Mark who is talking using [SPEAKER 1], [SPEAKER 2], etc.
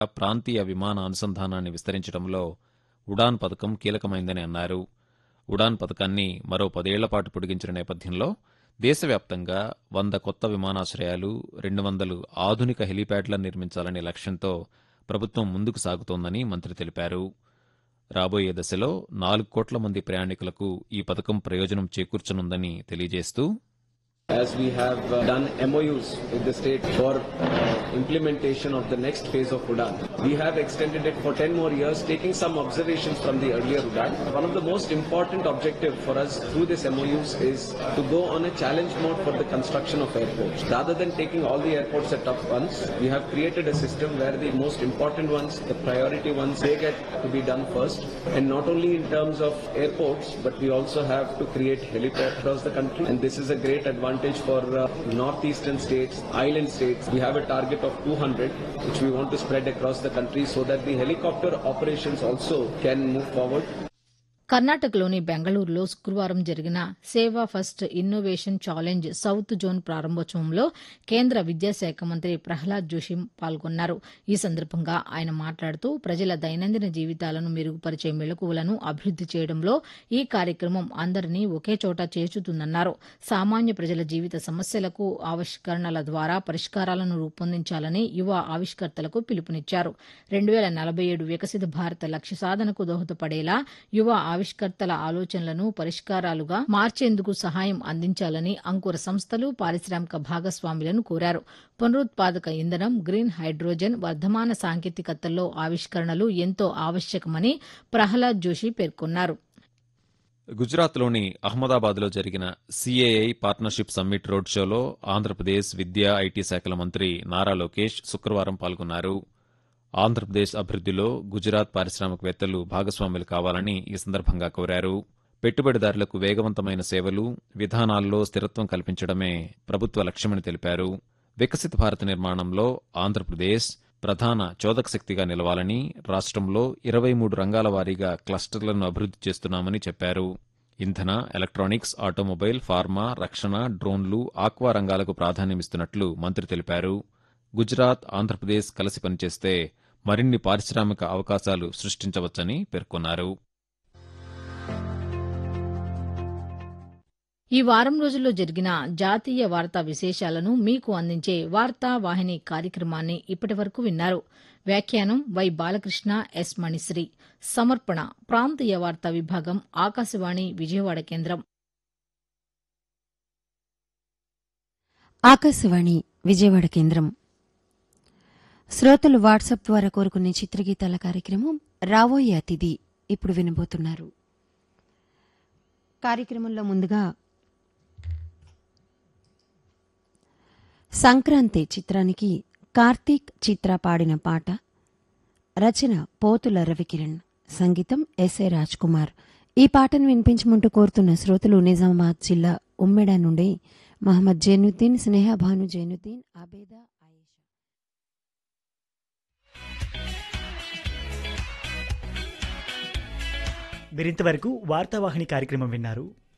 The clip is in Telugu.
[SPEAKER 1] ప్రాంతీయ విమాన అనుసంధానాన్ని విస్తరించడంలో ఉడాన్ పథకం కీలకమైందని అన్నారు ఉడాన్ పథకాన్ని మరో పదేళ్ల పాటు పొడిగించిన నేపథ్యంలో దేశవ్యాప్తంగా వంద కొత్త విమానాశ్రయాలు రెండు వందలు ఆధునిక హెలీప్యాడ్లను నిర్మించాలనే లక్ష్యంతో ప్రభుత్వం ముందుకు సాగుతోందని మంత్రి తెలిపారు రాబోయే దశలో నాలుగు కోట్ల మంది ప్రయాణికులకు ఈ పథకం ప్రయోజనం చేకూర్చనుందని తెలియజేస్తూ
[SPEAKER 2] As we have uh, done MOUs with the state for uh, implementation of the next phase of UDAN, we have extended it for 10 more years, taking some observations from the earlier UDAN. One of the most important objective for us through this MOUs is to go on a challenge mode for the construction of airports. Rather than taking all the airports at up once, we have created a system where the most important ones, the priority ones, they get to be done first. And not only in terms of airports, but we also have to create helipads across the country. And this is a great advantage for uh, northeastern states, island states. We have a target of 200, which we want to spread across the country so that the helicopter operations also can move forward.
[SPEAKER 3] కర్ణాటకలోని బెంగళూరులో శుక్రవారం జరిగిన Seva first innovation challenge south zone ప్రారంభోత్సవంలో కేంద్ర విద్యాశాఖ మంత్రి ప్రహ్లాద్ జోషి పాల్గొన్నారు ఈ సందర్భంగా ఆయన మాట్లాడుతూ ప్రజల దైనందిన జీవితాలను మెరుగుపరిచే మెళకువలను అభివృద్ది చేయడంలో ఈ కార్యక్రమం అందరినీ ఒకే చోట చేర్చుతుందన్నారు సామాన్య ప్రజల జీవిత సమస్యలకు ఆవిష్కరణల ద్వారా పరిష్కారాలను రూపొందించాలని యువ ఆవిష్కర్తలకు పిలుపునిచ్చారు రెండు వేల నలభై ఏడు వికసిత భారత లక్ష్య సాధనకు దోహదపడేలా యువ ఆవిష్కర్తల ఆలోచనలను పరిష్కారాలుగా మార్చేందుకు సహాయం అందించాలని అంకుర సంస్థలు పారిశ్రామిక భాగస్వాములను కోరారు పునరుత్పాదక ఇంధనం గ్రీన్ హైడ్రోజన్ వర్ధమాన సాంకేతికతల్లో ఆవిష్కరణలు ఎంతో ఆవశ్యకమని ప్రహ్లాద్ జోషి పేర్కొన్నారు
[SPEAKER 1] గుజరాత్లోని అహ్మదాబాద్లో జరిగిన సీఏఐ పార్ట్నర్షిప్ సమ్మిట్ రోడ్ షోలో ఆంధ్రప్రదేశ్ విద్యా ఐటీ శాఖల మంత్రి నారా లోకేష్ శుక్రవారం పాల్గొన్నారు ఆంధ్రప్రదేశ్ అభివృద్దిలో గుజరాత్ పారిశ్రామికవేత్తలు భాగస్వాములు కావాలని ఈ సందర్భంగా కోరారు పెట్టుబడిదారులకు వేగవంతమైన సేవలు విధానాల్లో స్థిరత్వం కల్పించడమే ప్రభుత్వ లక్ష్యమని తెలిపారు వికసిత భారత నిర్మాణంలో ఆంధ్రప్రదేశ్ ప్రధాన చోదక శక్తిగా నిలవాలని రాష్ట్రంలో ఇరవై మూడు రంగాల వారీగా క్లస్టర్లను అభివృద్ది చేస్తున్నామని చెప్పారు ఇంధన ఎలక్ట్రానిక్స్ ఆటోమొబైల్ ఫార్మా రక్షణ డ్రోన్లు ఆక్వా రంగాలకు ప్రాధాన్యమిస్తున్నట్లు మంత్రి తెలిపారు గుజరాత్ ఆంధ్రప్రదేశ్ కలిసి పనిచేస్తే మరిన్ని పారిశ్రామిక అవకాశాలు సృష్టించవచ్చని పేర్కొన్నారు
[SPEAKER 3] ఈ వారం రోజుల్లో జరిగిన జాతీయ వార్తా విశేషాలను మీకు అందించే వార్తా వాహిని కార్యక్రమాన్ని ఇప్పటి వరకు విన్నారు వ్యాఖ్యానం వై బాలకృష్ణ ఎస్ మణిశ్రీ సమర్పణ ప్రాంతీయ వార్తా విభాగం ఆకాశవాణి విజయవాడ కేంద్రం
[SPEAKER 4] ఆకాశవాణి విజయవాడ కేంద్రం శ్రోతలు వాట్సాప్ ద్వారా కోరుకునే చిత్రగీతాల కార్యక్రమం రాబోయే అతిథి ఇప్పుడు వినబోతున్నారు కార్యక్రమంలో ముందుగా సంక్రాంతి చిత్రానికి కార్తీక్ చిత్ర పాడిన పాట రచన పోతుల రవికిరణ్ సంగీతం ఎస్ఏ రాజ్ కుమార్ ఈ పాటను వినిపించమంటూ కోరుతున్న శ్రోతలు నిజామాబాద్ జిల్లా ఉమ్మెడ నుండి మహమ్మద్ జైనుద్దీన్ స్నేహ భాను జైనుద్దీన్ అబేదా ఆయేషా
[SPEAKER 5] మీరింతవరకు వార్తావాహిని కార్యక్రమం విన్నారు